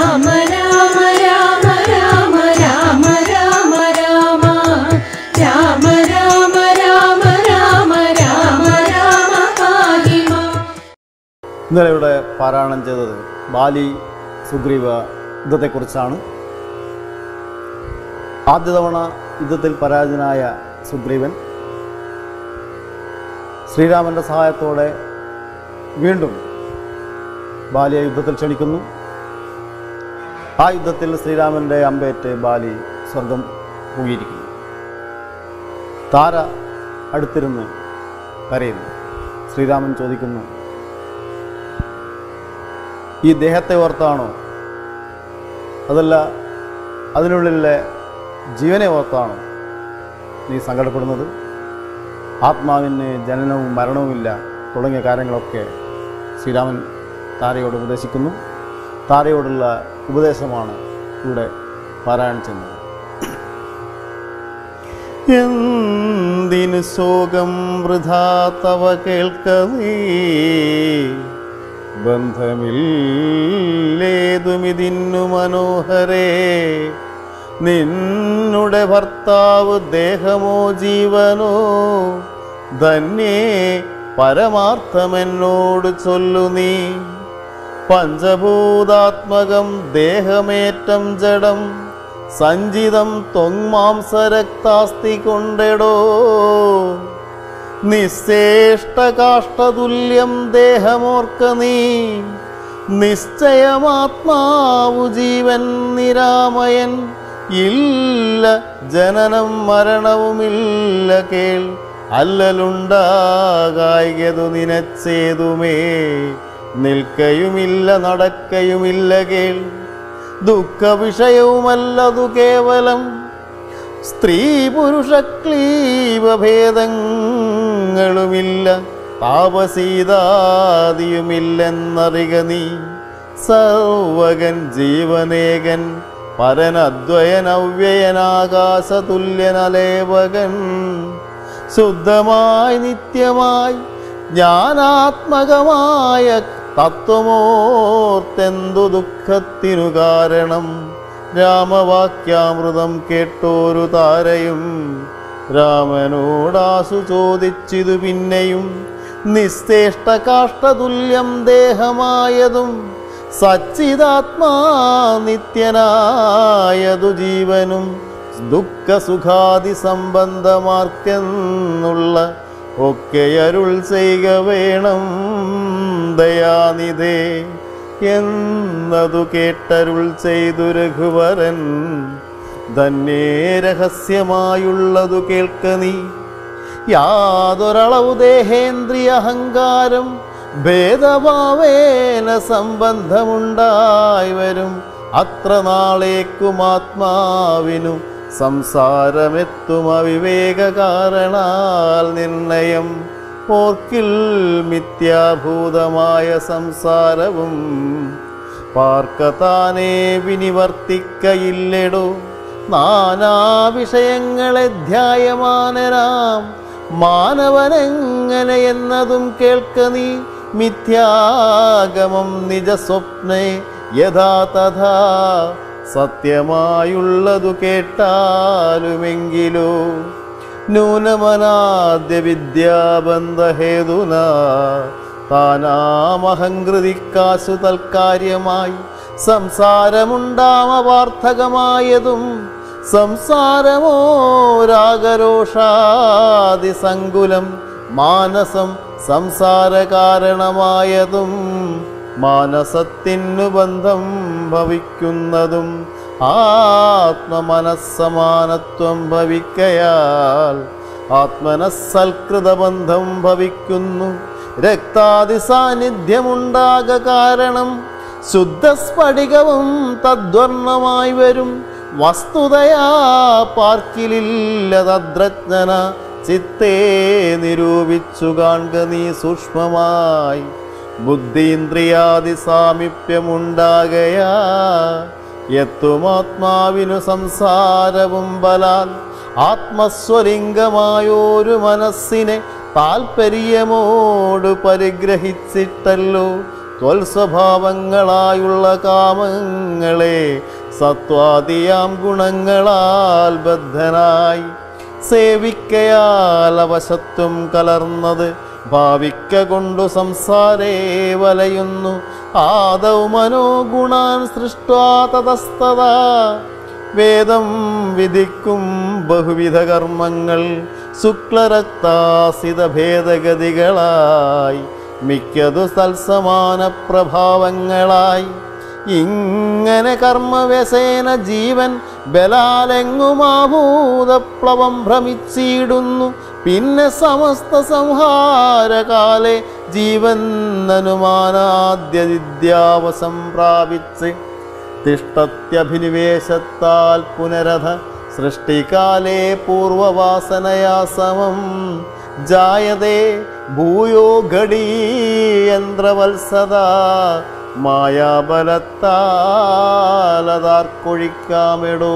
രാമ രാമ രാമ രാമ രാമ രാമ രാമ രാമ രാമ രാമ രാമ രാമ രാമ പാഹിമ ഇന്നലെ ഇവിടെ പാരായണം ചെയ്തത് ബാലി സുഗ്രീവ യുദ്ധത്തെക്കുറിച്ചാണ് ആദ്യ തവണ യുദ്ധത്തിൽ പരാജയനായ സുഗ്രീവൻ ശ്രീരാമൻ്റെ സഹായത്തോടെ വീണ്ടും ബാലിയെ യുദ്ധത്തിൽ ക്ഷണിക്കുന്നു ആ യുദ്ധത്തിൽ ശ്രീരാമൻ്റെ അമ്പേറ്റ് ബാലി സ്വർഗം പൂകിയിരിക്കുന്നു താര അടുത്തിരുന്ന് കരയുന്നു ശ്രീരാമൻ ചോദിക്കുന്നു ഈ ദേഹത്തെ ഓർത്താണോ അതല്ല അതിനുള്ളിലെ ജീവനെ ഓർത്താണോ നീ സങ്കടപ്പെടുന്നത് ആത്മാവിന് ജനനവും മരണവുമില്ല തുടങ്ങിയ കാര്യങ്ങളൊക്കെ ശ്രീരാമൻ താരയോട് ഉപദേശിക്കുന്നു താരയോടുള്ള ഉപദേശമാണ് ഇവിടെ പാരായണം ചെയ്യുന്നത് എന്തിനു ശോകം വൃഥാ തവ കേൾക്കവേ ബന്ധമില്ലേതുമിതിന്നു മനോഹരേ നിന്നുടെ ഭർത്താവ് ദേഹമോ ജീവനോ ധന്യേ പരമാർത്ഥമെന്നോട് ചൊല്ലു നീ പഞ്ചഭൂതാത്മകം ദേഹമേറ്റം ജഡം സഞ്ചിതം തൊങ്മാംസരക്താസ്തി കൊണ്ടെടോ നിശേഷ്ടകാഷ്ടതുല്യം ദേഹമോർക്ക നീ നിശ്ചയമാത്മാവു ജീവൻ നിരാമയൻ ഇല്ല ജനനം മരണവുമില്ല കേൾ അല്ലലുണ്ടാകായതു നിനച്ചേതുമേ നിൽക്കയുമില്ല നടക്കയുമില്ല കേൾ ദുഃഖ വിഷയവുമല്ലതു കേവലം സ്ത്രീ പുരുഷ ക്ലീവഭേദങ്ങളുമില്ല താപസീതാദിയുമില്ലെന്നറിക നീ സർവകൻ ജീവനേകൻ പരനദ്വയൻ അവ്യയനാകാശതുല്യനലേവകൻ ശുദ്ധമായി നിത്യമായി ജ്ഞാനാത്മകമായ തത്വമോർത്തെന്തു ദുഃഖത്തിനു കാരണം രാമവാക്യാമൃതം കേട്ടോരു താരയും രാമനോടാസു ചോദിച്ചിതു പിന്നെയും നിസ്തേഷ്ട കാഷ്ടതുല്യം ദേഹമായതും സച്ചിതാത്മാ നിത്യനായതു ജീവനും ദുഃഖസുഖാദി സംബന്ധമാർക്കെന്നുള്ള ഒക്കെ അരുൾ ചെയ്യുക വേണം ദയാനിധേ എന്നതു കേട്ടരുൾ ചെയ്തു രഘുവരൻ തന്നെ രഹസ്യമായുള്ളതു കേൾക്ക നീ യാതൊരളവു ദേഹേന്ദ്രിയ അഹങ്കാരം ഭേദഭാവേന സംബന്ധമുണ്ടായി വരും അത്ര നാളേക്കും ആത്മാവിനു സംസാരമെത്തും അവിവേക കാരണാൽ നിർണയം ഓർക്കിൽ മിഥ്യാഭൂതമായ സംസാരവും പാർക്കതാനേ വിനിവർത്തിക്കയില്ലെടോ നാനാ വിഷയങ്ങളെ ധ്യായമാനരാം മാനവനെങ്ങനെ എന്നതും കേൾക്ക നീ മിഥ്യാഗമം നിജസ്വപ്നേ യഥാ തഥാ സത്യമായുള്ളതു കേട്ടാലുമെങ്കിലോ നൂനമനാദ്യ വിദ്യാബന്ധഹേതുന താനാമഹങ്കൃതിക്കാശു തൽക്കാര്യമായി സംസാരമുണ്ടാമപാർത്ഥകമായതും സംസാരമോ രാഗരോഷാദിസങ്കുലം മാനസം സംസാര കാരണമായതും മാനസത്തിനു ബന്ധം ഭവിക്കുന്നതും ആത്മമനസ്സമാനത്വം ഭവിക്കയാൽ ആത്മനസ്സൽകൃതബന്ധം ഭവിക്കുന്നു രക്താദി സാന്നിധ്യമുണ്ടാക കാരണം ശുദ്ധസ്ഫടികവും തദ്വർണമായി വരും വസ്തുതയാ പാർക്കിലില്ല തദ്രജ്ഞന ചിത്തേ നിരൂപിച്ചു കാണുക നീ സൂക്ഷ്മമായി ബുദ്ധീന്ദ്രിയാദി സാമീപ്യമുണ്ടാകയാ എത്തുമാത്മാവിനു സംസാരവും ബലാൽ ആത്മസ്വലിംഗമായോരു മനസ്സിനെ താൽപര്യമോട് പരിഗ്രഹിച്ചിട്ടല്ലോ ത്വൽസ്വഭാവങ്ങളായുള്ള കാമങ്ങളെ സത്വാദിയാം ഗുണങ്ങളാൽ ബദ്ധനായി സേവിക്കയാൽ അവശത്വം കലർന്നത് ഭാവിക്ക കൊണ്ടു സംസാരേ വലയുന്നു ആദൗ മനോഗുണാൻ സൃഷ്ടാ തതസ്തതാ വേദം വിധിക്കും ബഹുവിധ കർമ്മങ്ങൾ ശുക്ലരക്താസിത ഭേദഗതികളായി മിക്കതു സൽസമാന പ്രഭാവങ്ങളായി ഇങ്ങനെ കർമ്മവ്യസേന ജീവൻ ബലാലെങ്ങുമാഭൂതപ്ലവം ഭ്രമിച്ചിടുന്നു പിന്നെ സമസ്ത സംഹാരകാലെ ജീവൻ അനുമാനാദ്യ വിദ്യാവസം പ്രാപിച്ച് തിഷ്ടത്യഭിനിവേശത്താൽ പുനരഥ സൃഷ്ടികാലേ പൂർവവാസനയാ സമം ജായതേ ഭൂയോ ഘടീയന്ത്രവത്സദാ മായാബലത്താലതാർക്കൊഴിക്കാമെടോ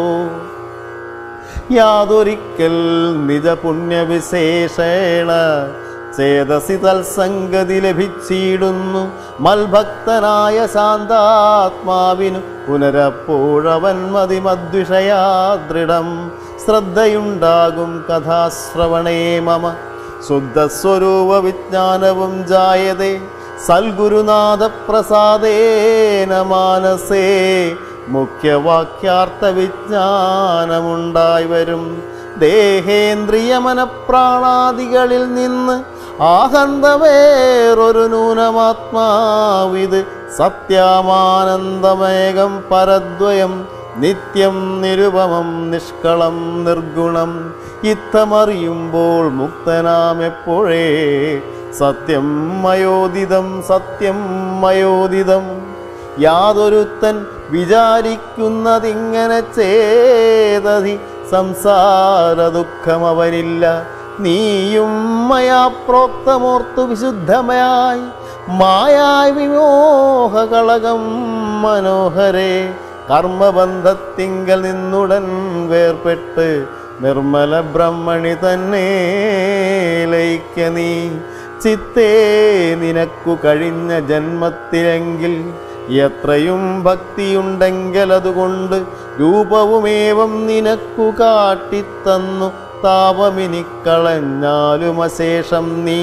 യാതൊരിക്കൽ നിജപുണ്യവിശേഷേണ ചേതസി തൽസംഗതി ലഭിച്ചിടുന്നു മൽഭക്തനായ ശാന്താത്മാവിനു പുനരപ്പോഴവൻ മതിമദ്വിഷയാ ദൃഢം ശ്രദ്ധയുണ്ടാകും കഥാശ്രവണേ മമ ശുദ്ധസ്വരൂപ വിജ്ഞാനവും ജായതേ സൽഗുരുനാഥ പ്രസാദേന മാനസേ മുഖ്യവാക്യാർത്ഥ വിജ്ഞാനമുണ്ടായി വരും ദേഹേന്ദ്രിയ മനപ്രാണാദികളിൽ നിന്ന് ആഹന്ത വേറൊരു നൂനമാത്മാവിത് സത്യാമാനന്ദമേകം പരദ്വയം നിത്യം നിരുപമം നിഷ്കളം നിർഗുണം ഇത്തമറിയുമ്പോൾ മുക്തനാം എപ്പോഴേ സത്യം മയോദിതം സത്യം മയോദിതം യാതൊരുത്തൻ വിചാരിക്കുന്നതിങ്ങനെ ചേതതി സംസാര ദുഃഖം അവനില്ല നീയും മയാ പ്രോക്തമോർത്തു വിശുദ്ധമയായി മായായി വിമോഹകളകം മനോഹരേ കർമ്മബന്ധത്തിങ്കൽ നിന്നുടൻ വേർപെട്ട് നിർമ്മല ബ്രഹ്മണി തന്നെ ലയിക്ക നീ ചിത്തേ നിനക്കു കഴിഞ്ഞ ജന്മത്തിലെങ്കിൽ എത്രയും ഭക്തിയുണ്ടെങ്കിൽ അതുകൊണ്ട് രൂപവുമേവം നിനക്കു കാട്ടിത്തന്നു താപമിനിക്കളഞ്ഞാലും അശേഷം നീ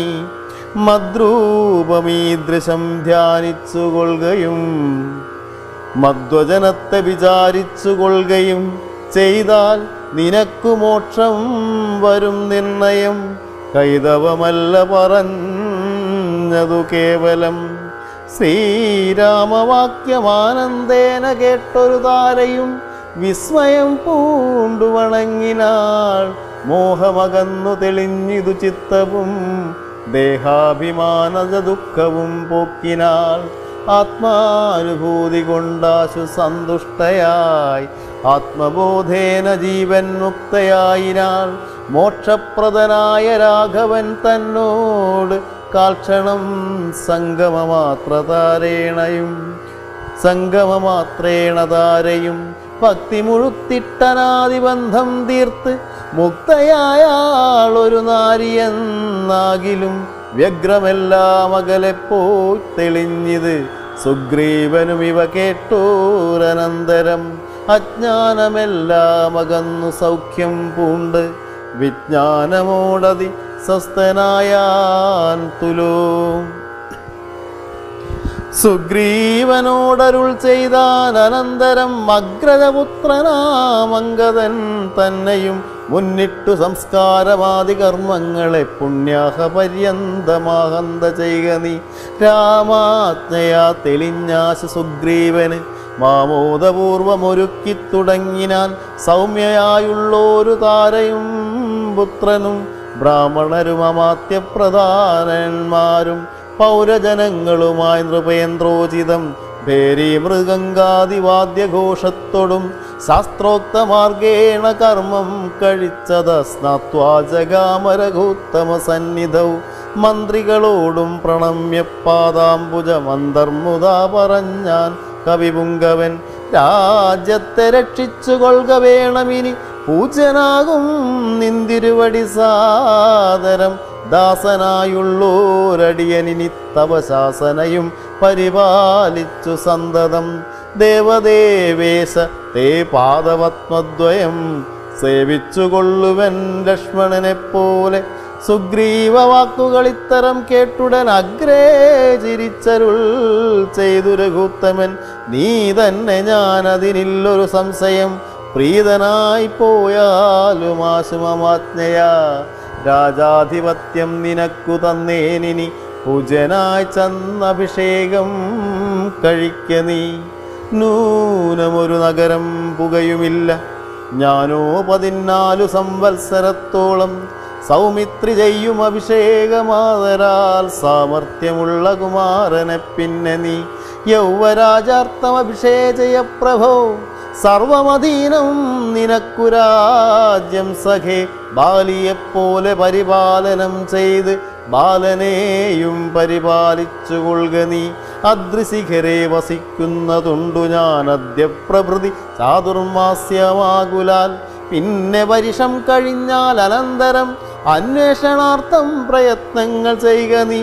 മദ്രൂപമീദൃശം ധ്യാനിച്ചു കൊള്ളുകയും മധ്വജനത്തെ വിചാരിച്ചു കൊള്ളുകയും ചെയ്താൽ നിനക്കു മോക്ഷം വരും നിർണയം കൈതവമല്ല പറഞ്ഞതു കേവലം ശ്രീരാമവാക്യമാനന്ദേന കേട്ടൊരു താരയും വിസ്മയം പൂണ്ടു വണങ്ങിനാൾ മോഹമകന്നു തെളിഞ്ഞിതു ചിത്തവും ദേഹാഭിമാനജ ദുഃഖവും പോക്കിനാൾ ആത്മാനുഭൂതി കൊണ്ടാശു സന്തുഷ്ടയായി ആത്മബോധേന ജീവൻ മുക്തയായിനാൾ മോക്ഷപ്രദനായ രാഘവൻ തന്നോട് കാൽക്ഷണം സംഗമമാത്രതാരേണയും സംഗമമാത്രേണ താരയും ഭക്തി മുഴുത്തിട്ടനാദിബന്ധം തീർത്ത് മുക്തയായാൾ ഒരു നാരിയെന്നാകിലും വ്യഗ്രമെല്ലാം അകലെപ്പോയി തെളിഞ്ഞിത് സുഗ്രീവനും ഇവ കേട്ടോരനന്തരം അജ്ഞാനമെല്ലാം അകന്നു സൗഖ്യം പൂണ്ട് വിജ്ഞാനമോടതി സ്വസ്ഥനായാൻ തുലോ സുഗ്രീവനോടരുൾ ചെയ്താൻ അനന്തരം അഗ്രജപുത്രനാമങ്കതൻ തന്നെയും മുന്നിട്ടു സംസ്കാരമാദി കർമ്മങ്ങളെ പുണ്യാഹ പര്യന്തമാഹന്ത ചെയ്യുക നീ രാമാജ്ഞയാ തെളിഞ്ഞാശ സുഗ്രീവന് മാമോദപൂർവമൊരുക്കി തുടങ്ങിനാൻ സൗമ്യയായുള്ളൊരു താരയും പുത്രനും ബ്രാഹ്മണരും അമാത്യപ്രധാനന്മാരും പൗരജനങ്ങളുമായി നൃപേന്ദ്രോചിതം ഭേരി മൃഗങ്കാദിവാദ്യഘോഷത്തോടും ശാസ്ത്രോക്തമാർഗേണ കർമ്മം കഴിച്ചത സ്നാത്വാജകാമരഘോത്തമ സന്നിധൗ മന്ത്രികളോടും പ്രണമ്യ പാദാംബുജ മന്ദർമുദാ പറഞ്ഞാൻ കവിപുങ്കവൻ രാജ്യത്തെ രക്ഷിച്ചു കൊള്ളുക വേണമിനി പൂജനാകും നിന്തിരുവടി സാദരം ദാസനായുള്ളോരടിയനിനി തവ ശാസനയും പരിപാലിച്ചു സന്തതം ദേവദേവേശ തേ പാദപത്മദ്വയം സേവിച്ചുകൊള്ളുവൻ ലക്ഷ്മണനെ പോലെ സുഗ്രീവ വാക്കുകൾ ഇത്തരം കേട്ടുടൻ അഗ്രേ ചിരിച്ചരുൾ ചെയ്തു രഘുത്തമൻ നീ തന്നെ ഞാൻ അതിനില്ലൊരു സംശയം പ്രീതനായി പോയാലും ആശുമമാജ്ഞയാ രാജാധിപത്യം നിനക്കു തന്നേനിനി പൂജനായി ചന്നഭിഷേകം കഴിക്ക നീ നൂനമൊരു നഗരം പുകയുമില്ല ഞാനോ പതിനാലു സംവത്സരത്തോളം സൗമിത്രി ചെയ്യും അഭിഷേകമാതരാൽ സാമർഥ്യമുള്ള കുമാരനെ പിന്നെ നീ യൗവരാജാർത്ഥം അഭിഷേചയ പ്രഭോ സർവമധീനം നിനക്കു രാജ്യം സഖേ ബാലിയെപ്പോലെ പരിപാലനം ചെയ്ത് ബാലനെയും പരിപാലിച്ചു കൊള്ളുക നീ അദ്രിശിഖരെ വസിക്കുന്നതുണ്ടു ഞാൻ അദ്യ പ്രഭൃതി ചാതുർമാസ്യമാകുലാൽ പിന്നെ പരിഷം കഴിഞ്ഞാൽ അനന്തരം അന്വേഷണാർത്ഥം പ്രയത്നങ്ങൾ ചെയ്യുക നീ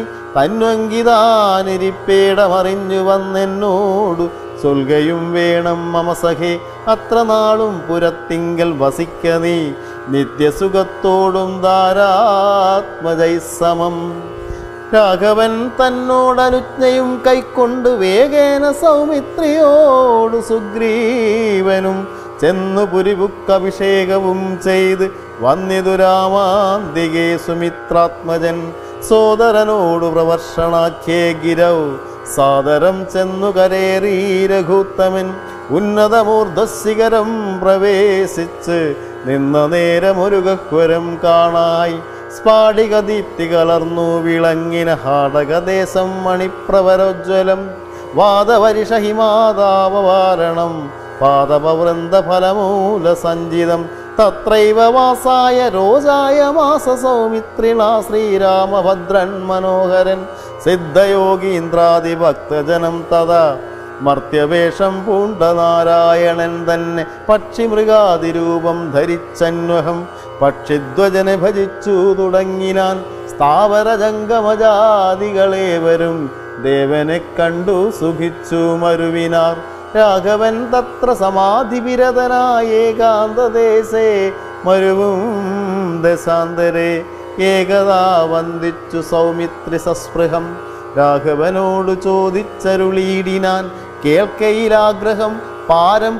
തന്വങ്കിതാനിരിപ്പേടമറിഞ്ഞു വന്നെന്നോടു ചൊൽകയും വേണം മമസഖേ അത്ര നാളും പുരത്തിങ്കൽ വസിക്ക നീ നിത്യസുഖത്തോടും ധാരാത്മജൈസമം രാഘവൻ തന്നോടനുജ്ഞയും കൈക്കൊണ്ട് വേഗേന സൗമിത്രിയോടു സുഗ്രീവനും ചെന്നു പുരിബുക്കഭിഷേകവും ചെയ്ത് വന്നിതു രാമാന്തികേ സുമിത്രാത്മജൻ സോദരനോടു പ്രവർഷണാഖ്യേ ഗിരൗ സാദരം ചെന്നു കരേറി രഘുത്തമൻ ഉന്നതമൂർധശിഖരം പ്രവേശിച്ച് നിന്ന നേരമൊരു ഗഹ്വരം കാണായി സ്ഫാടിക ദീപ്തി കലർന്നു വിളങ്ങിന ഹാടകദേശം മണിപ്രവരോജ്വലം വാദവരിഷ ഹിമാതാപവാരണം പാദപവൃന്ദഫലമൂല സഞ്ചിതം തത്രൈവ വാസായ രോജായ മാസ സൗമിത്രിണ ശ്രീരാമഭദ്രൻ മനോഹരൻ സിദ്ധയോഗീന്ദ്രാദിഭക്തജനം തഥാ മർത്യവേഷം പൂണ്ട നാരായണൻ തന്നെ പക്ഷിമൃഗാതിരൂപം ധരിച്ചന്വഹം പക്ഷിധ്വജനെ ഭജിച്ചു തുടങ്ങിനാൻ സ്ഥാവരജംഗമജാതികളേവരും ദേവനെ കണ്ടു സുഖിച്ചു മരുവിനാർ രാഘവൻ തത്ര സമാധിവിരതനായ ഏകാന്തദേശേ മരുവും ദശാന്തരേ ഏകദാ വന്ദിച്ചു സൗമിത്രി സസ്പൃഹം രാഘവനോട് ചോദിച്ചരുളീടിനാൻ കേൾക്കയിലാഗ്രഹം പാരം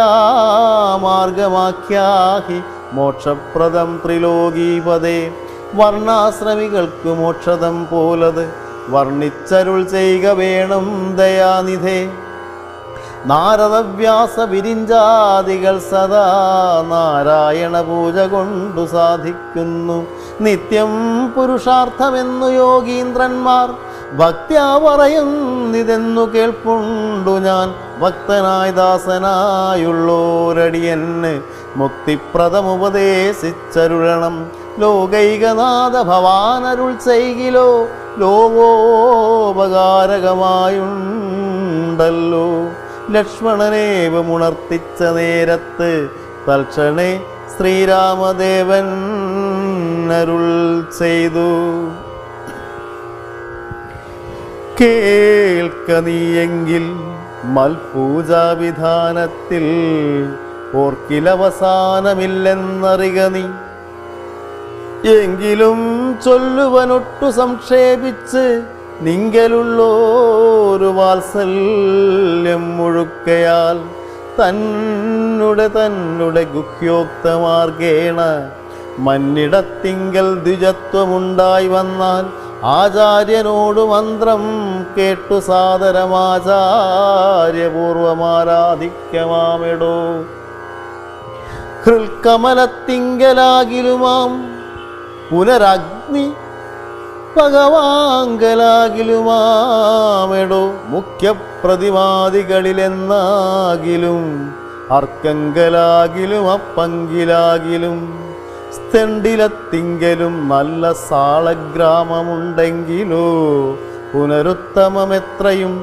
ക്രിയാമാർഗമാഖ്യാഹി മോക്ഷപ്രദം ത്രിലോകീപദേ വർണ്ണാശ്രമികൾക്ക് മോക്ഷതം പോലത് വർണ്ണിച്ചരുൾ ചെയ്യുക വേണം ദയാനിധേ നാരദവ്യാസ വിരിഞ്ചാദികൾ സദാ നാരായണ പൂജ കൊണ്ടു സാധിക്കുന്നു നിത്യം പുരുഷാർത്ഥമെന്നു യോഗീന്ദ്രന്മാർ ഭക്ത്യാ പറയുന്നിതെന്നു കേൾപ്പുണ്ടു ഞാൻ ഭക്തനായ ദാസനായുള്ളോരടിയന് മുക്തിപ്രദമുപദേശിച്ചരുളണം ലോകൈകനാഥ ഭവാനരുൾ ചെയ്കിലോ ലോകോപകാരകമായുണ്ടല്ലോ ലക്ഷ്മണനേവം ഉണർത്തിച്ച നേരത്ത് തൽക്ഷണേ ശ്രീരാമദേവൻ അരുൾ ചെയ്തു കേൾക്ക നീയെങ്കിൽ മൽപൂജാവിധാനത്തിൽ ഓർക്കിലവസാനമില്ലെന്നറിക നീ എങ്കിലും ചൊല്ലുവനൊട്ടു സംക്ഷേപിച്ച് നിങ്കലുള്ളോരു വാത്സല്യം മുഴുക്കയാൽ തന്നുടെ തന്നുടെ ഗുഹ്യോക്തമാർഗേണ മന്നിടത്തിങ്കൽ ദ്വിജത്വമുണ്ടായി വന്നാൽ ആചാര്യനോട് മന്ത്രം കേട്ടു സാദരമാചാര്യപൂർവമാരാധിക്കമാമിടോ ഹൃൽക്കമലത്തിങ്കലാകിലുമാം പുനരഗ്നി ഭഗവാങ്കലാകിലുമാമെടോ മുഖ്യപ്രതിവാദികളിലെന്നാകിലും അർക്കങ്കലാകിലും അപ്പങ്കിലാകിലും സ്തണ്ടിലത്തിങ്കലും നല്ല സാളഗ്രാമമുണ്ടെങ്കിലോ പുനരുത്തമമെത്രയും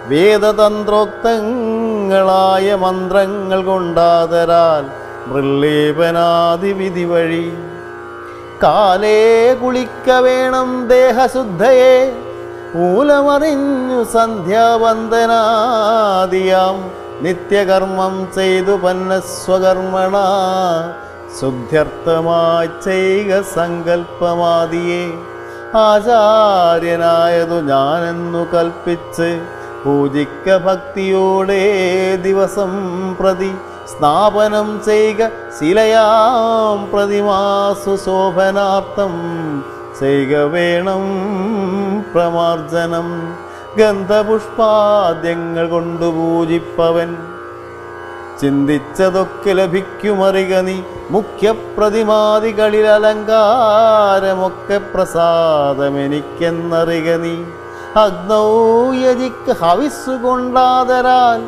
വേദതന്ത്രോക്തങ്ങളായ മന്ത്രങ്ങൾ കൊണ്ടാതരാൽ മൃല്ലേപനാദിവിധി വഴി കാലേ കുളിക്ക വേണം ദേഹശുദ്ധയെ മൂലമറിഞ്ഞു സന്ധ്യാവന്ദനാദിയാം നിത്യകർമ്മം ചെയ്തു പന്നസ്വകർമ്മണ ശുദ്ധ്യർത്ഥമായി ചെയ്യുക സങ്കല്പമാദിയെ ആചാര്യനായതു ഞാനെന്നു കൽപ്പിച്ച് പൂജിക്ക ഭക്തിയോടെ ദിവസം പ്രതി സ്നാപനം ചെയ്യുക ശിലയാം പ്രതിമാസു ശോഭനാർത്ഥം ചെയ്യുക വേണം പ്രമാർജനം ഗന്ധപുഷ്പാദ്യങ്ങൾ കൊണ്ടു പൂജിപ്പവൻ ചിന്തിച്ചതൊക്കെ ലഭിക്കുമറിക നീ മുഖ്യപ്രതിമാദികളിൽ അലങ്കാരമൊക്കെ പ്രസാദമെനിക്കെന്നറിക നീ അഗ്നൗയജിക്ക് ഹവിസ്സു കൊണ്ടാതരാൽ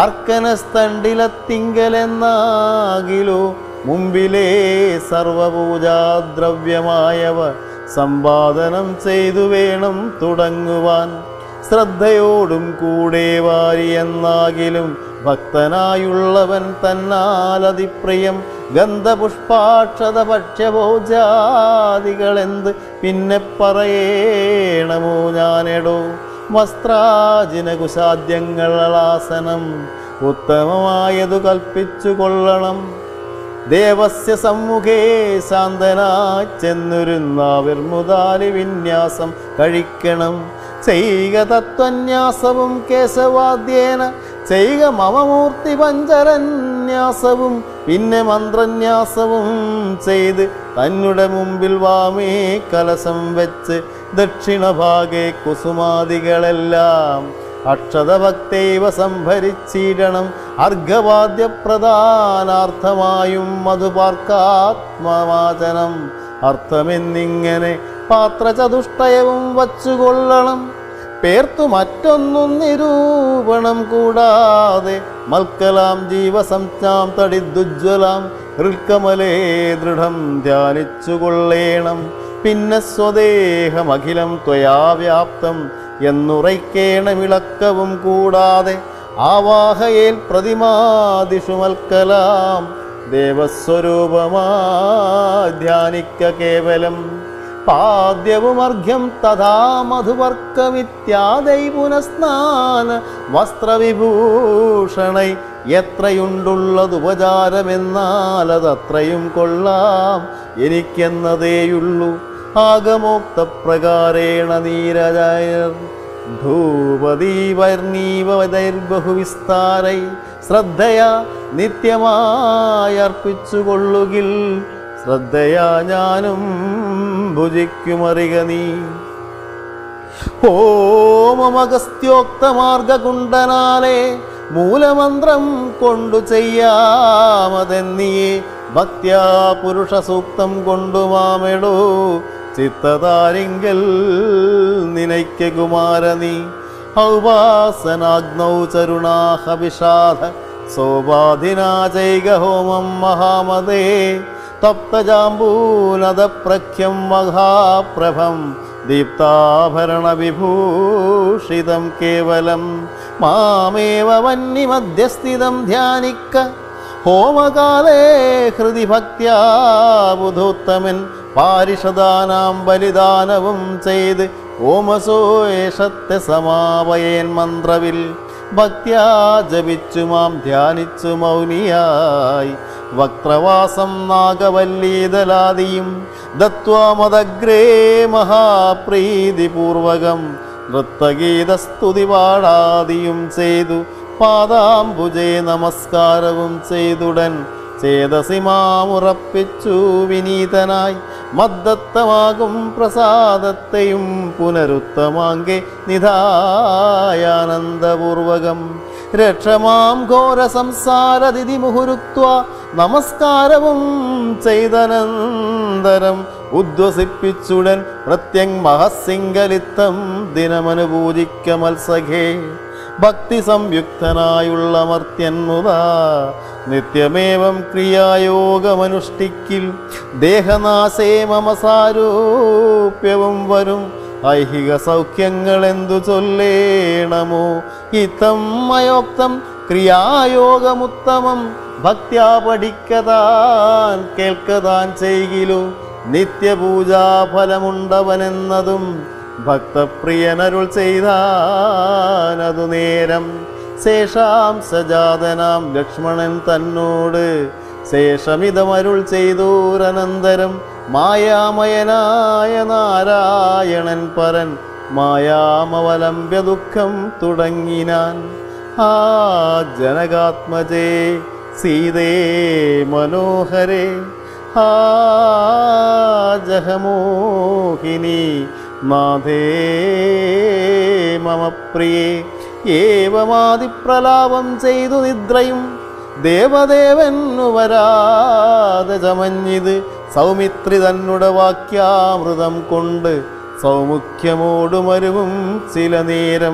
അർക്കനസ്തണ്ടിലത്തിങ്കലെന്നാകിലോ മുമ്പിലേ സർവപൂജാദ്രവ്യമായവ സമ്പാദനം ചെയ്തു വേണം തുടങ്ങുവാൻ ശ്രദ്ധയോടും കൂടെ വാരി എന്നാകിലും ഭക്തനായുള്ളവൻ തന്നാലതിപ്രിയം ഗന്ധപുഷ്പാക്ഷത ഭക്ഷ്യഭോജാദികളെന്ത് പിന്നെ പറയേണമോ ഞാനെടോ വസ്ത്രാജിന കുശാദ്യങ്ങളാസനം ഉത്തമമായതു കൽപ്പിച്ചു കൊള്ളണം ദേവസ്യ സമ്മുഖേ ശാന്തനായി ചെന്നൊരുന്നാവിർമുതാലി വിന്യാസം കഴിക്കണം ചെയ്യുക തത്വന്യാസവും കേശവാദ്യേന ചെയ്യുക മമമൂർത്തി പഞ്ചരന്യാസവും പിന്നെ മന്ത്രന്യാസവും ചെയ്ത് തന്നെ മുമ്പിൽ വാമേ കലശം വെച്ച് ദക്ഷിണഭാഗേ കുസുമാദികളെല്ലാം അക്ഷതഭക്തൈവ സംഭരിച്ചിടണം അർഘവാദ്യപ്രധാനാർത്ഥമായും മധുപാർക്കാത്മവാചനം അർത്ഥമെന്നിങ്ങനെ പാത്രചതുഷ്ടയവും വച്ചുകൊള്ളണം പേർത്തു മറ്റൊന്നും നിരൂപണം കൂടാതെ മൽക്കലാം ജീവസംജ്ഞാം തടിദുജ്വലാം ഹൃൽക്കമലേ ദൃഢം ധ്യാനിച്ചുകൊള്ളേണം പിന്നെ സ്വദേഹമഖിലം ത്വയാ വ്യാപ്തം എന്നുറയ്ക്കേണമിളക്കവും കൂടാതെ ആവാഹയേൽ പ്രതിമാദിഷു മൽക്കലാം ദേവസ്വരൂപമാ ധ്യാനിക്ക കേവലം പാദ്യവുമർഘ്യം തഥാ മധുവർക്കമിത്യാദൈ പുനസ്നാന വസ്ത്രവിഭൂഷണൈ എത്രയുണ്ടുള്ളതുപചാരമെന്നാൽ അതത്രയും കൊള്ളാം എനിക്കെന്നതേയുള്ളൂ ആഗമോക്ത പ്രകാരേണ നീരജയർ ധൂപദീപർണീവൈർബഹുവിസ്താരൈ ശ്രദ്ധയാ നിത്യമായി അർപ്പിച്ചുകൊള്ളുകിൽ ശ്രദ്ധയാ ഞാനും ഭുജിക്കുമറിക നീ ഹോമമഗസ്ത്യോക്തമാർഗകുണ്ടനാലെ മൂലമന്ത്രം കൊണ്ടു ചെയ്യാമതെന്നിയെ ഭക്ത്യാ പുരുഷ സൂക്തം കൊണ്ടുമാമെടോ ചിത്തതാരിങ്കൽ നിനയ്ക്ക് കുമാര നീ ഔപാസനാഗ്നൗ ചരുണാഹ വിഷാദ സോപാധിനാചൈക ഹോമം മഹാമതേ തപ്തജാംബൂനദ പ്രഖ്യം മഹാപ്രഭം ദീപ്താഭരണവിഭൂഷിതം കേവലം മാമേവ വന്യമധ്യസ്ഥിതം ധ്യാനിക്ക ഹോമകാലേ ഹൃദി ഭക്ത്യാ ബുധോത്തമൻ പാരിഷദാനാം ബലിദാനവും ചെയ്ത് ഓമസോയേഷത്തെ സമാപയേൻ മന്ത്രവിൽ ഭക്ത്യാ ജപിച്ചു മാം ധ്യാനിച്ചു മൗനിയായി വക്രവാസം നാഗവല്ലീതലാദിയും ദത്വാമദഗ്രേ മഹാപ്രീതിപൂർവകം നൃത്തഗീതസ്തുതി പാടാദിയും ചെയ്തു പാദാംബുജേ നമസ്കാരവും ചെയ്തുടൻ ചേതസി മാമുറപ്പിച്ചു വിനീതനായി മദ്ദത്തമാകും പ്രസാദത്തെയും പുനരുത്തമാങ്കെ നിധായാനന്ദപൂർവകം രക്ഷമാം ഘോര സംസാരതിഥി മുഹുരുക്വ നമസ്കാരവും ചെയ്തനന്തരം ഉദ്വസിപ്പിച്ചുടൻ പ്രത്യങ് മഹസിംഗലിത്തം ദിനമനുപൂജിക്ക മത്സഖേ ഭക്തി സംയുക്തനായുള്ള മർത്യൻ മുതാ നിത്യമേവം ക്രിയായോഗമനുഷ്ഠിക്കിൽ ദേഹനാശേ മമ സാരൂപ്യവും വരും ഐഹിക സൗഖ്യങ്ങൾ എന്തു ചൊല്ലേണമോ ഇത്തം മയോക്തം ക്രിയായോഗമുത്തമം ഭക്ത്യാ പഠിക്കതാൻ കേൾക്കതാൻ ചെയ്കിലു നിത്യപൂജാഫലമുണ്ടവനെന്നതും ഭക്തപ്രിയനരുൾ ചെയ്താനതു നേരം ശേഷാം സജാതനാം ലക്ഷ്മണൻ തന്നോട് ശേഷമിതമരുൾ ചെയ്തോരനന്തരം മായാമയനായ നാരായണൻ പരൻ മായാമവലംബ്യ ദുഃഖം തുടങ്ങിനാൻ ആ ജനകാത്മജേ സീതേ മനോഹരേ ആ ജഹമോഹിനി നാഥേ മമ പ്രിയേ ഏവമാതിപ്രലാപം ചെയ്തു നിദ്രയും ദേവദേവന്നു വരാതെ ചമഞ്ഞിത് സൗമിത്രി തന്നുടെ വാക്യാമൃതം കൊണ്ട് സൗമുഖ്യമോടുമരുവും ചില നേരം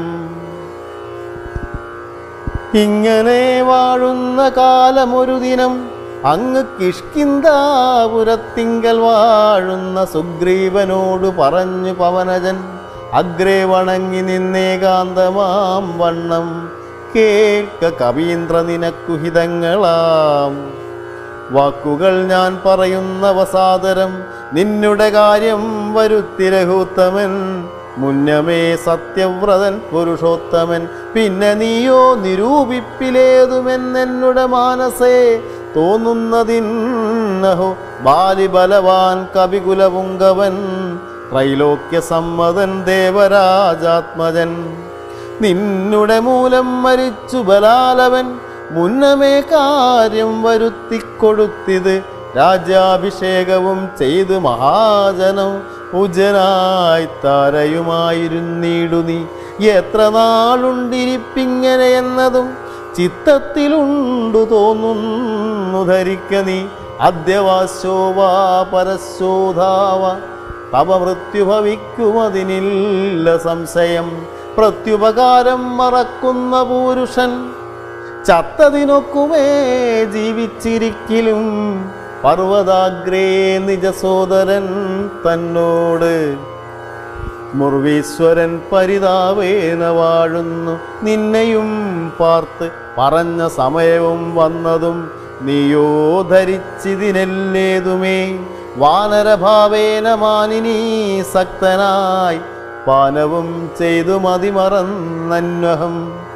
ഇങ്ങനെ വാഴുന്ന കാലമൊരു ദിനം അങ്ങ് കിഷ്കിന്താപുരത്തിങ്കൽ വാഴുന്ന സുഗ്രീവനോട് പറഞ്ഞു പവനജൻ അഗ്രേ വണങ്ങി നിന്നേകാന്തമാം വണ്ണം കേൾക്ക കവീന്ദ്ര നിനക്കുഹിതങ്ങളാം വാക്കുകൾ ഞാൻ പറയുന്നവസാദരം നിന്നുടെ കാര്യം വരുത്തി രഘുത്തമൻ മുന്നമേ സത്യവ്രതൻ പുരുഷോത്തമൻ പിന്നെ നീയോ നിരൂപിപ്പിലേതുമെന്നെന്നുടെ മാനസേ തോന്നുന്നതിന്നഹോ ബാലിബലവാൻ കവികുലപുങ്കവൻ ത്രൈലോക്യ സമ്മതൻ ദേവരാജാത്മജൻ നിന്നുടെ മൂലം മരിച്ചു ബലാലവൻ മുന്നമേ കാര്യം വരുത്തിക്കൊടുത്തിത് രാജ്യാഭിഷേകവും ചെയ്ത് മഹാജനം ഉജനായി താരയുമായിരുന്നീടു നീ എത്ര നാളുണ്ടിരിപ്പിങ്ങനെ എന്നതും ചിത്തത്തിലുണ്ടു തോന്നുന്നു ധരിക്ക നീ അദ്യവാശോവാ പരശോധാവ തവ മൃത്യു ഭവിക്കുമതിനില്ല സംശയം പ്രത്യുപകാരം മറക്കുന്ന പുരുഷൻ ചത്തതിനൊക്കുമേ ജീവിച്ചിരിക്കിലും പർവ്വതാഗ്രേ നിജസോദരൻ തന്നോട് മുർവീശ്വരൻ പരിതാവേന വാഴുന്നു നിന്നെയും പാർത്ത് പറഞ്ഞ സമയവും വന്നതും നീയോ ധരിച്ചിതിനെല്ലേതുമേ വാനരഭാവേന മാനിനീ സക്തനായി പാനവും ചെയ്തു മതിമറന്നന്വഹം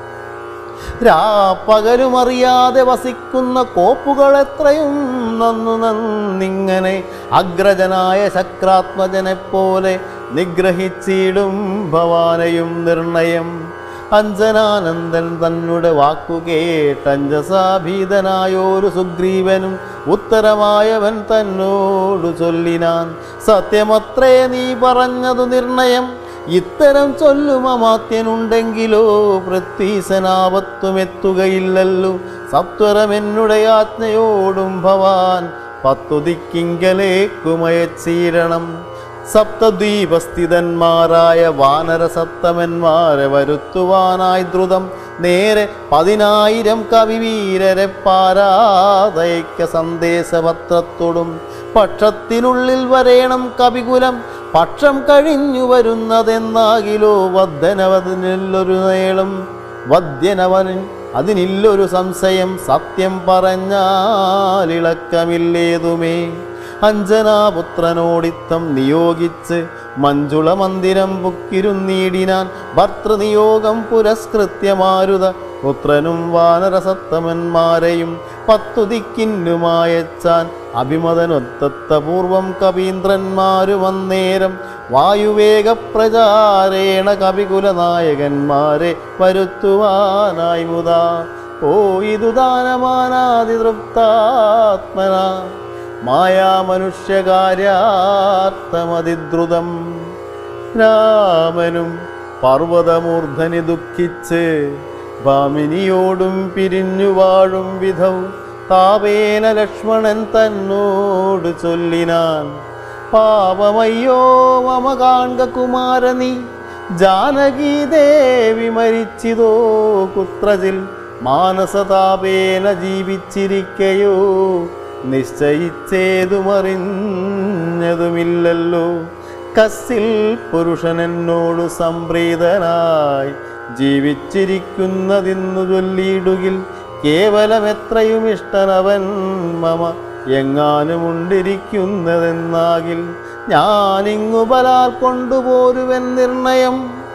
രാപ്പകലുമറിയാതെ വസിക്കുന്ന കോപ്പുകൾ എത്രയും നന്നു നന്നിങ്ങനെ അഗ്രജനായ ശക്രാത്മജനെ പോലെ നിഗ്രഹിച്ചിടും ഭവാനയും നിർണയം അഞ്ജനാനന്ദൻ തന്നുടെ വാക്കു കേട്ടഞ്ജസാഭീതനായോരു സുഗ്രീവനും ഉത്തരമായവൻ തന്നോടു ചൊല്ലിനാൻ സത്യമത്രേ നീ പറഞ്ഞതു നിർണയം ഇത്തരം ചൊല്ലുമമാത്യനുണ്ടെങ്കിലോ പൃഥ്വീസനാപത്വമെത്തുകയില്ലല്ലോ സത്വരമെന്നുടെ ആജ്ഞയോടും ഭവാൻ പത്തുതിക്കിങ്കലേക്കുമയച്ചീരണം സപ്തദ്വീപസ്ഥിതന്മാരായ വാനര സപ്തമന്മാരെ വരുത്തുവാനായി ദ്രുതം നേരെ പതിനായിരം കവിവീരരെ പാരാതൈക്യ സന്ദേശപത്രത്തോടും പക്ഷത്തിനുള്ളിൽ വരേണം കവികുലം പക്ഷം കഴിഞ്ഞു വരുന്നതെന്നാകിലോ വദ്ധനവതിനില്ലൊരു നേളം വദ്യനവന് അതിനില്ലൊരു സംശയം സത്യം പറഞ്ഞാലിളക്കമില്ലേതുമേ അഞ്ജനാപുത്രനോടിത്തം നിയോഗിച്ച് മഞ്ജുള മന്ദിരം പുക്കിരുന്നീടിനാൻ ഭർത്തൃനിയോഗം പുരസ്കൃത്യ മാരുത പുത്രനും വാനരസത്തമന്മാരെയും പത്തുതിക്കിന്നുമായച്ചാൻ അഭിമതനൊത്തത്ത പൂർവം കവീന്ദ്രന്മാരുമന്നേരം വായുവേഗ പ്രചാരേണ കവികുലനായകന്മാരെ വരുത്തുവാനായി മുതാ ഓ ഇതു ദാനമാനാതിതൃപ്താത്മന മായാമനുഷ്യകാര്യാർത്ഥമതിദ്രുതം രാമനും പർവ്വതമൂർധനി ദുഃഖിച്ച് ഭാമിനിയോടും പിരിഞ്ഞു വാഴും വിധൗ താപേന ലക്ഷ്മണൻ തന്നോട് ചൊല്ലിനാൻ പാപമയ്യോ മമ കാൺക കുമാരനീ ജാനകി ദേവി മരിച്ചിതോ കുത്രജിൽ മാനസതാപേന ജീവിച്ചിരിക്കയോ നിശ്ചയിച്ചേതുമറിഞ്ഞതുമില്ലല്ലോ കസ്സിൽ പുരുഷനെന്നോട് സംപ്രീതനായി ജീവിച്ചിരിക്കുന്നതിന്നു ചൊല്ലിയിടുകിൽ കേവലം എത്രയും ഇഷ്ടനവൻ മമ എങ്ങാനുമുണ്ടിരിക്കുന്നതെന്നാകിൽ ഞാനിങ്ങു ബലാൽ കൊണ്ടുപോരുവൻ നിർണയം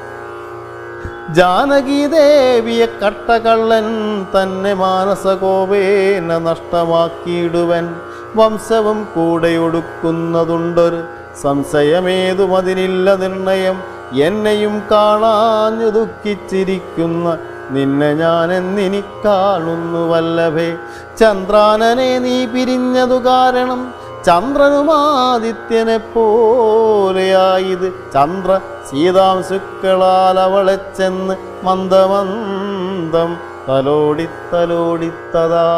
ജാനകീദേവിയെ കട്ടകള്ളൻ തന്നെ മാനസകോപേന നഷ്ടമാക്കിയിടുവൻ വംശവും കൂടെ ഒടുക്കുന്നതുണ്ടൊരു സംശയമേതും അതിനില്ല നിർണയം എന്നെയും കാണാഞ്ഞു ദുഃഖിച്ചിരിക്കുന്ന നിന്നെ ഞാൻ എന്നിനി കാണുന്നു വല്ലഭേ ചന്ദ്രാനനെ നീ പിരിഞ്ഞതു കാരണം ചന്ദ്രനുമാദിത്യനെ പോലെയായത് ചന്ദ്ര സീതാംശുക്കളാൽ അവളെ ചെന്ന് മന്ദമന്ദം തലോടിത്തലോടിത്തതാ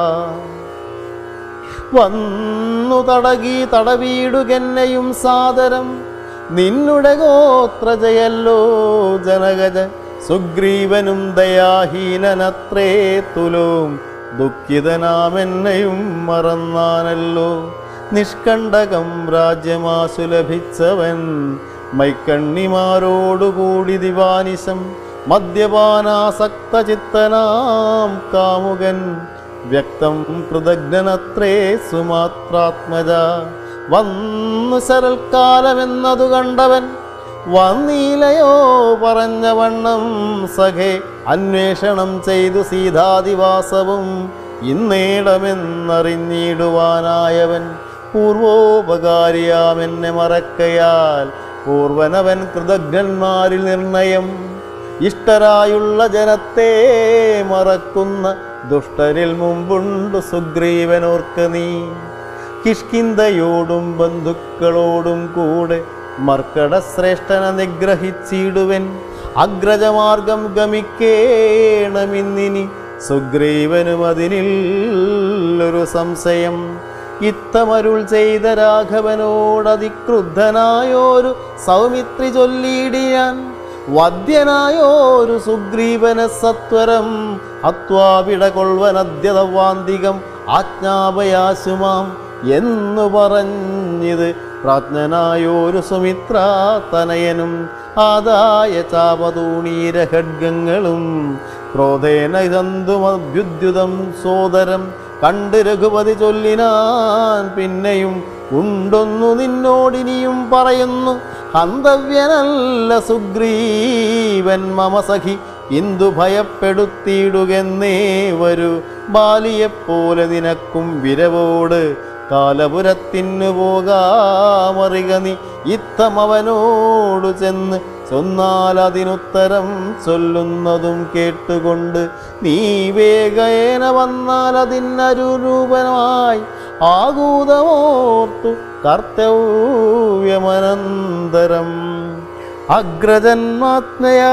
വന്നു തടകി തടവീടുകെന്നെയും സാദരം നിന്നുടെ ഗോത്രജയല്ലോ ജനകജ സുഗ്രീവനും ദയാഹീനനത്രേ തുലോം ദുഃഖിതനാമെന്നെയും മറന്നാനല്ലോ നിഷ്കണ്ടകം രാജ്യമാശു ലഭിച്ചവൻ മൈക്കണ്ണിമാരോടുകൂടി ദിവാനിശം മദ്യപാനാസക്ത ചിത്തനാം കാമുകൻ വ്യക്തം കൃതജ്ഞനത്രേ സുമാത്രാത്മജ വന്നു ശരൽക്കാലമെന്നതു കണ്ടവൻ വന്നീലയോ പറഞ്ഞ വണ്ണം സഖേ അന്വേഷണം ചെയ്തു സീതാദിവാസവും ഇന്നേടമെന്നറിഞ്ഞിടുവാനായവൻ പൂർവോപകാരിയാമെന്നെ മറക്കയാൽ പൂർവനവൻ കൃതജ്ഞന്മാരിൽ നിർണയം ഇഷ്ടരായുള്ള ജനത്തെ മറക്കുന്ന ദുഷ്ടരിൽ മുമ്പുണ്ട് സുഗ്രീവനോർക്ക് നീ കിഷ്കിന്തയോടും ബന്ധുക്കളോടും കൂടെ മർക്കട ശ്രേഷ്ഠനെ നിഗ്രഹിച്ചിടുവൻ അഗ്രജമാർഗം ഗമിക്കേണമിന്നിനി സുഗ്രീവനും അതിനില്ലൊരു സംശയം ഇത്തമരുൾ ചെയ്ത രാഘവനോടതിക്രുദ്ധനായോരു സൗമിത്രി ചൊല്ലിയിടിയാൻ വദ്യനായോരു സുഗ്രീവന സത്വരം അത്വാപിട കൊൾവനദ്യതവാന്തികം ആജ്ഞാപയാശുമാം എന്നു പറഞ്ഞിത് പ്രാജ്ഞനായോരു സുമിത്ര തനയനും ആദായ ചാപതൂണീര ഖഡ്ഗങ്ങളും ക്രോധേന ഇതന്തുമഭ്യുദ്യുതം സോദരം കണ്ട് രഘുപതി ചൊല്ലിനാൻ പിന്നെയും ഉണ്ടൊന്നു നിന്നോടിനിയും പറയുന്നു ഹന്തവ്യനല്ല സുഗ്രീവൻ മമ സഖി ഇന്ദു ഭയപ്പെടുത്തിയിടുകെന്നേ വരൂ ബാലിയെപ്പോലെ നിനക്കും വിരവോട് കാലപുരത്തിനു പോകാമറിക നീ ഇത്തമവനോടു ചെന്ന് ചൊന്നാൽ അതിനുത്തരം ചൊല്ലുന്നതും കേട്ടുകൊണ്ട് നീ വേഗേന വന്നാൽ അതിനരുരൂപമായി ആകൂതമോർത്തു കർത്തവ്യമനന്തരം അഗ്രജന്മാത്മയാ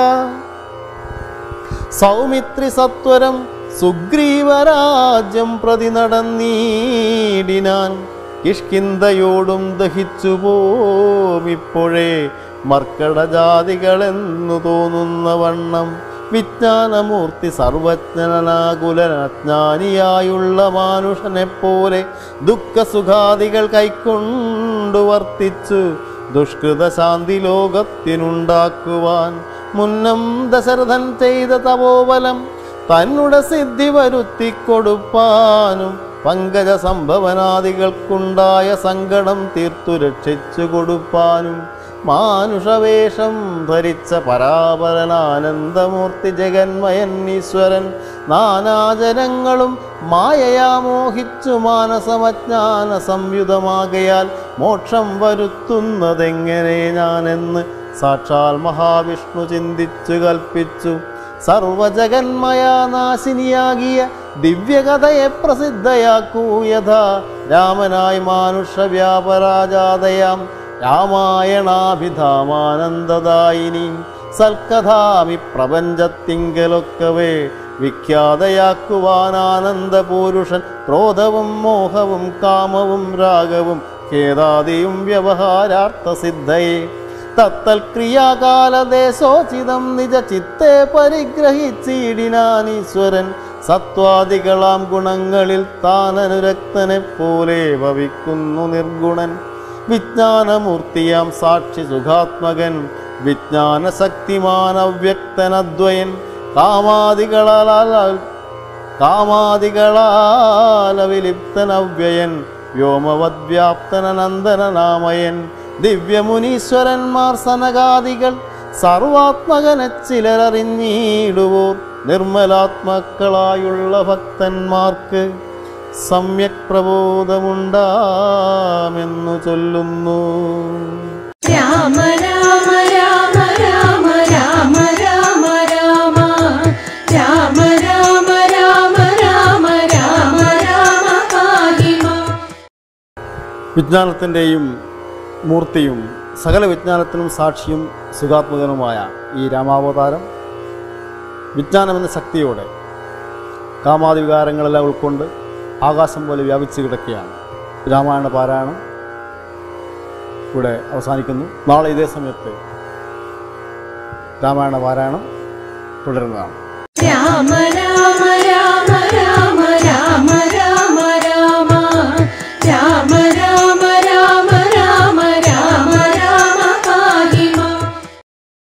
സൗമിത്രി സത്വരം സുഗ്രീവരാജ്യം പ്രതി നടന്നീടിനാൻ കിഷ്കിന്തയോടും ദഹിച്ചു പോമിപ്പോഴേ മർക്കടജാതികളെന്നു തോന്നുന്ന വണ്ണം വിജ്ഞാനമൂർത്തി സർവജ്ഞനാകുലജ്ഞാനിയായുള്ള മാനുഷനെപ്പോലെ ദുഃഖസുഖാദികൾ കൈക്കൊണ്ടു വർത്തിച്ചു ദുഷ്കൃത ശാന്തി ലോകത്തിനുണ്ടാക്കുവാൻ മുന്നം ദശരഥൻ ചെയ്ത തപോബലം തന്നുടെ സിദ്ധി വരുത്തി കൊടുപ്പാനും പങ്കജ സംഭവനാദികൾക്കുണ്ടായ സങ്കടം തീർത്തു രക്ഷിച്ചു കൊടുപ്പാനും മാനുഷവേഷം ധരിച്ച പരാപരനാനന്ദമൂർത്തി ജഗന്മയൻ ഈശ്വരൻ നാനാജനങ്ങളും മായയാ മോഹിച്ചു മാനസമജ്ഞാന സംയുതമാകയാൽ മോക്ഷം വരുത്തുന്നതെങ്ങനെ ഞാനെന്ന് സാക്ഷാൽ മഹാവിഷ്ണു ചിന്തിച്ചു കൽപ്പിച്ചു സർവജഗന്മയാനാശിനിയാകിയ ദിവ്യകഥയെ പ്രസിദ്ധയാക്കൂ യഥാ രാമനായി മാനുഷ വ്യാപരാജാതയാം രാമായണാഭിധാമാനന്ദദായിനി സൽക്കഥാമി പ്രപഞ്ചത്തിങ്കലൊക്കവേ വിഖ്യാതയാക്കുവാനാനന്ദപൂരുഷൻ ക്രോധവും മോഹവും കാമവും രാഗവും ഖേദാദിയും വ്യവഹാരാർത്ഥസിദ്ധയെ തത്തൽക്രിയാകാലദേശോചിതം നിജ ചിത്തെ പരിഗ്രഹിച്ചിടിനാനീശ്വരൻ സത്വാദികളാം ഗുണങ്ങളിൽ താനനുരക്തനെ പോലെ ഭവിക്കുന്നു നിർഗുണൻ വിജ്ഞാനമൂർത്തിയാം സാക്ഷി സുഖാത്മകൻ വിജ്ഞാനശക്തിമാൻ അവ്യക്തനദ്വയൻ കാമാദികളാൽ കാമാദികളാൽ വിലിപ്തനവ്യയൻ വ്യോമവദ്വ്യാപ്തനനന്ദനനാമയൻ ദിവ്യമുനീശ്വരന്മാർ സനകാദികൾ സർവാത്മകനെ ചിലരറിഞ്ഞിടുവോർ നിർമ്മലാത്മാക്കളായുള്ള ഭക്തന്മാർക്ക് സമ്യക് പ്രബോധമുണ്ടാമെന്നു ചൊല്ലുന്നു രാമ രാമ രാമ രാമ രാമ രാമ രാമ രാമ രാമ രാമ രാമ രാമ രാമ പാഹിമ വിജ്ഞാനത്തിൻ്റെയും മൂർത്തിയും സകല വിജ്ഞാനത്തിനും സാക്ഷിയും സുഖാത്മകനുമായ ഈ രാമാവതാരം വിജ്ഞാനമെന്ന ശക്തിയോടെ കാമാതിവികാരങ്ങളെല്ലാം ഉൾക്കൊണ്ട് ആകാശം പോലെ വ്യാപിച്ചു കിടക്കുകയാണ് രാമായണ പാരായണം ഇവിടെ അവസാനിക്കുന്നു നാളെ ഇതേ സമയത്ത് രാമായണ പാരായണം തുടരുന്നതാണ് രാമ രാമ രാമ രാമ രാമ രാമ